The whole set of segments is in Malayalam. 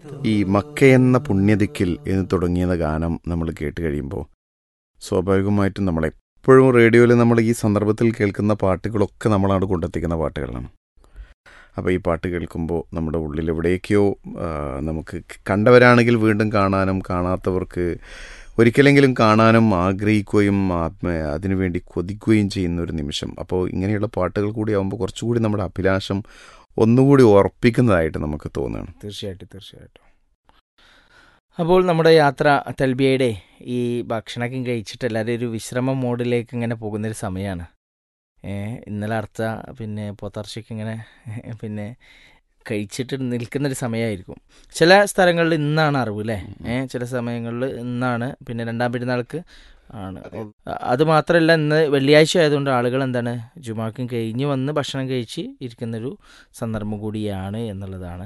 ഈ മക്ക എന്ന പുണ്യദിക്കിൽ എന്ന് തുടങ്ങിയ ഗാനം നമ്മൾ കേട്ട് കഴിയുമ്പോൾ സ്വാഭാവികമായിട്ടും നമ്മളെപ്പോഴും റേഡിയോയിൽ നമ്മൾ ഈ സന്ദർഭത്തിൽ കേൾക്കുന്ന പാട്ടുകളൊക്കെ നമ്മളാണ് കൊണ്ടെത്തിക്കുന്ന പാട്ടുകളാണ് അപ്പോൾ ഈ പാട്ട് കേൾക്കുമ്പോൾ നമ്മുടെ ഉള്ളിൽ എവിടേക്കോ ആ, നമുക്ക് കണ്ടവരാണെങ്കിൽ വീണ്ടും കാണാനും കാണാത്തവർക്ക് ഒരിക്കലെങ്കിലും കാണാനും ആഗ്രഹിക്കുകയും ആത്മ അതിനുവേണ്ടി കൊതിക്കുകയും ചെയ്യുന്ന ഒരു നിമിഷം അപ്പോൾ ഇങ്ങനെയുള്ള പാട്ടുകൾ കൂടി ആകുമ്പോൾ കുറച്ചുകൂടി നമ്മുടെ അഭിലാഷം ഒന്നുകൂടി ഉറപ്പിക്കുന്നതായിട്ട് നമുക്ക് തോന്നുകയാണ് തീർച്ചയായിട്ടും തീർച്ചയായിട്ടും അപ്പോൾ നമ്മുടെ യാത്ര തൽബിയയുടെ ഈ ഭക്ഷണമൊക്കെ കഴിച്ചിട്ട് എല്ലാവരും ഒരു വിശ്രമ മോഡിലേക്ക് ഇങ്ങനെ പോകുന്നൊരു സമയമാണ് ഇന്നലെ അർത്ത പിന്നെ പോത്തർച്ചയ്ക്ക് ഇങ്ങനെ പിന്നെ കഴിച്ചിട്ട് നിൽക്കുന്നൊരു സമയമായിരിക്കും ചില സ്ഥലങ്ങളിൽ ഇന്നാണ് അറിവ് അല്ലേ ഏഹ് ചില സമയങ്ങളിൽ ഇന്നാണ് പിന്നെ രണ്ടാം പെരുന്നാൾക്ക് ആണ് അത് മാത്രമല്ല ഇന്ന് വെള്ളിയാഴ്ച ആയതുകൊണ്ട് ആളുകൾ എന്താണ് ജുമാക്കും കഴിഞ്ഞ് വന്ന് ഭക്ഷണം കഴിച്ച് ഇരിക്കുന്നൊരു സന്ദർഭം കൂടിയാണ് എന്നുള്ളതാണ്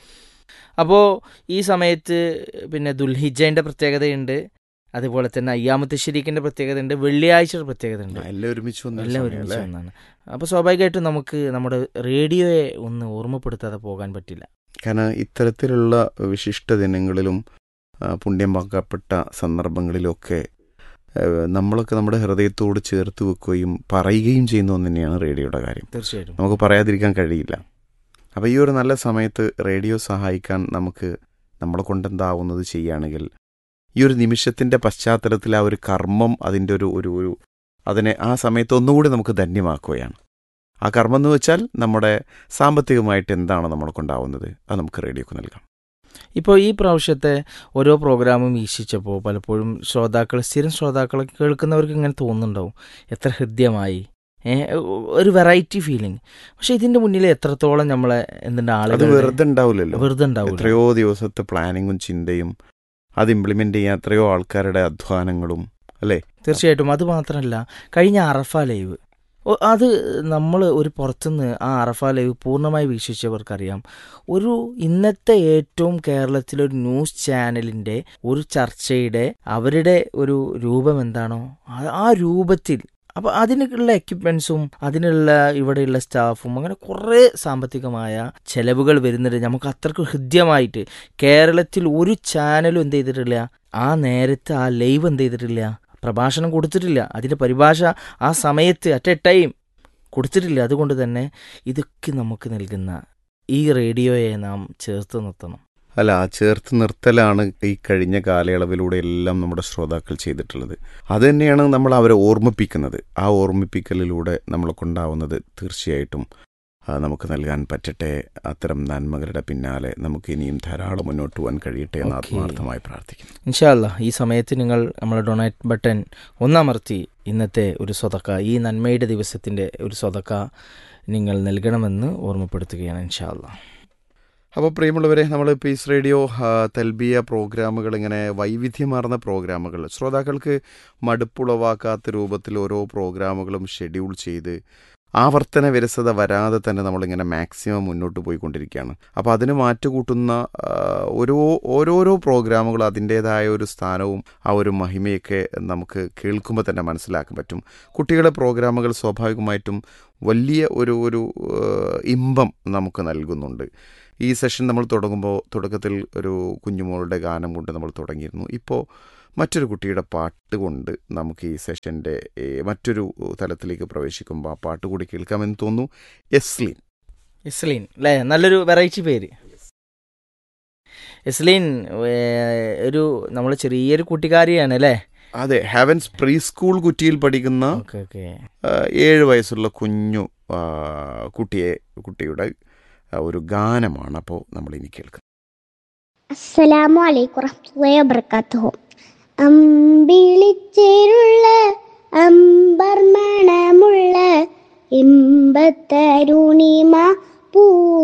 അപ്പോൾ ഈ സമയത്ത് പിന്നെ ദുൽഹിജൻ്റെ പ്രത്യേകതയുണ്ട് അതുപോലെ തന്നെ അയ്യാമത്ത് ഷരീഖിൻ്റെ പ്രത്യേകതയുണ്ട് വെള്ളിയാഴ്ചയുടെ പ്രത്യേകതയുണ്ട് എല്ലാം ഒരുമിച്ച് വന്ന ഒരു എല്ലാം സമയം ഒരുമിച്ച് അല്ലേ? ഒന്നാണ് അപ്പോൾ സ്വാഭാവികമായിട്ടും നമുക്ക് നമ്മുടെ റേഡിയോയെ ഒന്ന് ഓർമ്മപ്പെടുത്താതെ പോകാൻ പറ്റില്ല കാരണം ഇത്തരത്തിലുള്ള വിശിഷ്ട ദിനങ്ങളിലും ആ, പുണ്യമാക്കപ്പെട്ട സന്ദർഭങ്ങളിലൊക്കെ ആ, നമ്മളൊക്കെ നമ്മുടെ ഹൃദയത്തോട് ചേർത്ത് വെക്കുകയും പറയുകയും ചെയ്യുന്ന ഒന്ന് തന്നെയാണ് റേഡിയോയുടെ കാര്യം തീർച്ചയായിട്ടും നമുക്ക് പറയാതിരിക്കാൻ കഴിയില്ല അപ്പോൾ ഈ ഒരു നല്ല സമയത്ത് റേഡിയോ സഹായിക്കാൻ നമുക്ക് നമ്മളെ കൊണ്ടെന്താവുന്നത് ചെയ്യുകയാണെങ്കിൽ ഈ ഒരു നിമിഷത്തിൻ്റെ പശ്ചാത്തലത്തിൽ ആ ഒരു കർമ്മം അതിൻ്റെ ഒരു ഒരു ഒരു അതിനെ ആ സമയത്ത് ഒന്നുകൂടി നമുക്ക് ധന്യമാക്കുകയാണ് ആ കർമ്മം എന്ന് വെച്ചാൽ നമ്മുടെ സാമ്പത്തികമായിട്ട് എന്താണ് നമ്മളെ കൊണ്ടാവുന്നത് അത് നമുക്ക് റേഡിയോക്ക് നൽകാം ഇപ്പോൾ ഈ പ്രാവശ്യത്തെ ഓരോ പ്രോഗ്രാമും വീക്ഷിച്ചപ്പോൾ പലപ്പോഴും ശ്രോതാക്കൾ സ്ഥിരം ശ്രോതാക്കൾ കേൾക്കുന്നവർക്ക് ഇങ്ങനെ തോന്നുന്നുണ്ടാവും എത്ര ഹൃദ്യമായി ഏ, ഒരു വെറൈറ്റി ഫീലിംഗ് പക്ഷെ ഇതിന്റെ മുന്നിൽ എത്രത്തോളം നമ്മളെ എന്തുണ്ട് അത് ആളുകൾ വെറുതെ ഉണ്ടാവില്ലല്ലോ വെറുതെ ഉണ്ടാവില്ല എത്രയോ ദിവസത്തെ പ്ലാനിങ്ങും ചിന്തയും അത് ഇംപ്ലിമെന്റ് ചെയ്യാൻ എത്രയോ ആൾക്കാരുടെ അധ്വാനങ്ങളും അല്ലേ തീർച്ചയായിട്ടും അത് മാത്രമല്ല കഴിഞ്ഞ അറഫ ലൈവ് ഒ- അത് നമ്മൾ ഒരു പുറത്തുനിന്ന് ആ അറഫ ലൈവ് പൂർണ്ണമായി വീക്ഷിച്ചവർക്കറിയാം ഒരു ഇന്നത്തെ ഏറ്റവും കേരളത്തിലെ ഒരു ന്യൂസ് ചാനലിൻ്റെ ഒരു ചർച്ചയുടെ അവരുടെ ഒരു രൂപം എന്താണോ ആ- ആ രൂപത്തിൽ അപ്പോൾ അതിനുള്ള എക്യുപ്മെൻസും അതിനുള്ള ഇവിടെയുള്ള സ്റ്റാഫും അങ്ങനെ കുറേ സാമ്പത്തികമായ ചെലവുകൾ വരുന്നുണ്ട് നമുക്ക് അത്രയ്ക്ക് ഹൃദ്യമായിട്ട് കേരളത്തിൽ ഒരു ചാനലും എന്ത് ചെയ്തിട്ടില്ല ആ നേരത്തെ ആ ലൈവ് എന്ത് ചെയ്തിട്ടില്ല പ്രഭാഷണം കൊടുത്തിട്ടില്ല അതിൻ്റെ പരിഭാഷ ആ സമയത്ത് അറ്റ് എ ടൈം കൊടുത്തിട്ടില്ല അതുകൊണ്ട് തന്നെ ഇതൊക്കെ നമുക്ക് നൽകുന്ന ഈ റേഡിയോയെ നാം ചേർത്ത് നിർത്തണം അല്ല ആ ചേർത്ത് നിർത്തലാണ് ഈ കഴിഞ്ഞ കാലയളവിലൂടെ എല്ലാം നമ്മുടെ ശ്രോതാക്കൾ ചെയ്തിട്ടുള്ളത് അത് തന്നെയാണ് നമ്മൾ അവരെ ഓർമ്മിപ്പിക്കുന്നത് ആ ഓർമ്മിപ്പിക്കലിലൂടെ നമ്മളെ കൊണ്ടാവുന്നത് തീർച്ചയായിട്ടും ആ, നമുക്ക് നൽകാൻ പറ്റട്ടെ അത്തരം നന്മകളുടെ പിന്നാലെ നമുക്ക് ഇനിയും ധാരാളം മുന്നോട്ട് പോകാൻ കഴിയട്ടെ എന്ന് Okay. ആത്മാർത്ഥമായി പ്രാർത്ഥിക്കുന്നു ഇൻഷാല്ല ഈ സമയത്ത് നിങ്ങൾ നമ്മളെ ഡൊണേറ്റ് ബട്ടൺ ഒന്നമർത്തി ഇന്നത്തെ ഒരു സ്വതക്ക ഈ നന്മയുടെ ദിവസത്തിൻ്റെ ഒരു സ്വതക്ക നിങ്ങൾ നൽകണമെന്ന് ഓർമ്മപ്പെടുത്തുകയാണ് ഇൻഷാല്ല അപ്പോൾ പ്രിയമുള്ളവരെ നമ്മൾ പീസ് റേഡിയോ ആ, തൽബിയ പ്രോഗ്രാമുകൾ ഇങ്ങനെ വൈവിധ്യമാർന്ന പ്രോഗ്രാമുകൾ ശ്രോതാക്കൾക്ക് മടുപ്പുളവാക്കാത്ത രൂപത്തിൽ ഓരോ പ്രോഗ്രാമുകളും ഷെഡ്യൂൾ ചെയ്ത് ആവർത്തന വിരസത വരാതെ തന്നെ നമ്മളിങ്ങനെ മാക്സിമം മുന്നോട്ട് പോയിക്കൊണ്ടിരിക്കുകയാണ് അപ്പോൾ അതിന് മാറ്റുകൂട്ടുന്ന ആ, ഓരോ ഓരോരോ പ്രോഗ്രാമുകളും അതിൻ്റേതായ ഒരു സ്ഥാനവും ആ ഒരു മഹിമയൊക്കെ നമുക്ക് കേൾക്കുമ്പോൾ തന്നെ മനസ്സിലാക്കാൻ പറ്റും കുട്ടികളെ പ്രോഗ്രാമുകൾ സ്വാഭാവികമായിട്ടും വലിയ ഒരു ഒരു ആ, ഇമ്പം നമുക്ക് നൽകുന്നുണ്ട് ഈ സെഷൻ നമ്മൾ തുടങ്ങുമ്പോൾ തുടക്കത്തിൽ ഒരു കുഞ്ഞുമോളുടെ ഗാനം കൊണ്ട് നമ്മൾ തുടങ്ങിയിരുന്നു ഇപ്പോൾ മറ്റൊരു കുട്ടിയുടെ പാട്ട് കൊണ്ട് നമുക്ക് ഈ സെഷൻ്റെ മറ്റൊരു തലത്തിലേക്ക് പ്രവേശിക്കുമ്പോൾ ആ പാട്ട് കൂടി കേൾക്കാമെന്ന് തോന്നുന്നു എസ്ലിൻ ഇസ്ലീൻ അല്ലേ നല്ലൊരു വെറൈറ്റി പേര് ഇസ്ലീൻ ഏ, ഒരു നമ്മൾ ചെറിയൊരു കൂട്ടുകാരിയാണ് അല്ലേ അതെ ഹാവൻസ് പ്രീ സ്കൂൾ കുറ്റിയിൽ പഠിക്കുന്ന ഓക്കെ ഓക്കെ ആ, ഏഴ് വയസ്സുള്ള കുഞ്ഞു ആ, കുട്ടിയെ കുട്ടിയുടെ ആ, ഒരു ഗാനമാണ് അപ്പോൾ നമ്മൾ ഇനി കേൾക്കുന്നത് അസ്സലാമു അലൈക്കും വറഹ്മത്തുള്ളാഹി വബറകാതുഹു അമ്പിളിച്ചേരുള്ള അമ്പർമണമുള്ള ഇമ്പത്തെ